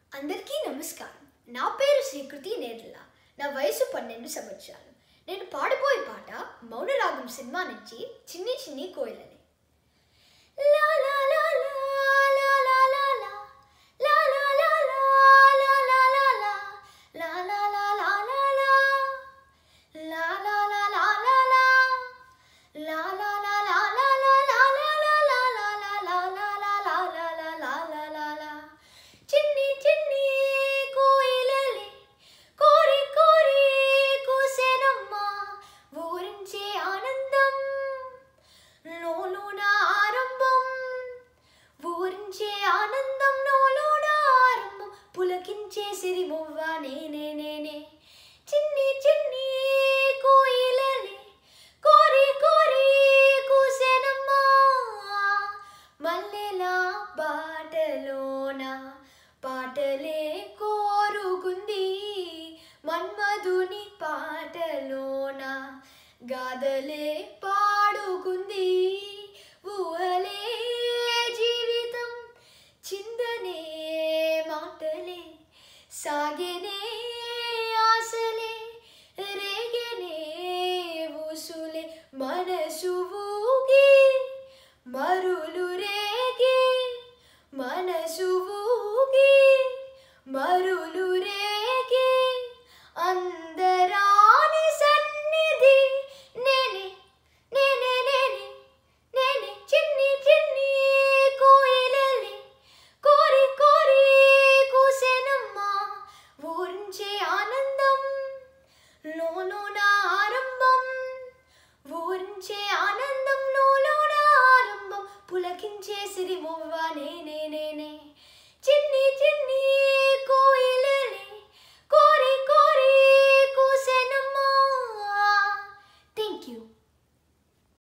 అందరికీ నమస్కారం నా పేరు శ్రీకృతి నేర్ల నా వయసు పన్నెండు సంవత్సరాలు నేను పాడబోయే పాట మౌనరాగం సినిమా నుంచి చిన్ని చిన్ని కోయిలని లా లా లా లా, లా లా లా లా, లా లా లా లా, లా లా లా లా, లా లా లా లా లా లా, లా లా లా లా లా లా, లా లా లా లా లా లా, లా లా లా లా లా లా, లా లా లా లా లా లా, లా లా లా లా. చిన్ని చిన్ని కోయిలలే కోరి కోరి కూసెనమ్మా ఊరించే ఆనందం లోలోన ఆరంభం ఊరించే ఆనందం లోలోన ఆరంభం పులకించే సిరిమువ్వ నేనే నేనే చిన్ని చిన్ని కోయిలలే కోరి కోరి కూసెనమ్మా మల్లెలా బాటలోన పాటలే కోరుకుంది మన్మధుని పాటలోన గాథలే పాడుకుంది ఊహలే జీవితం చిందనే మాటలే సాగెనే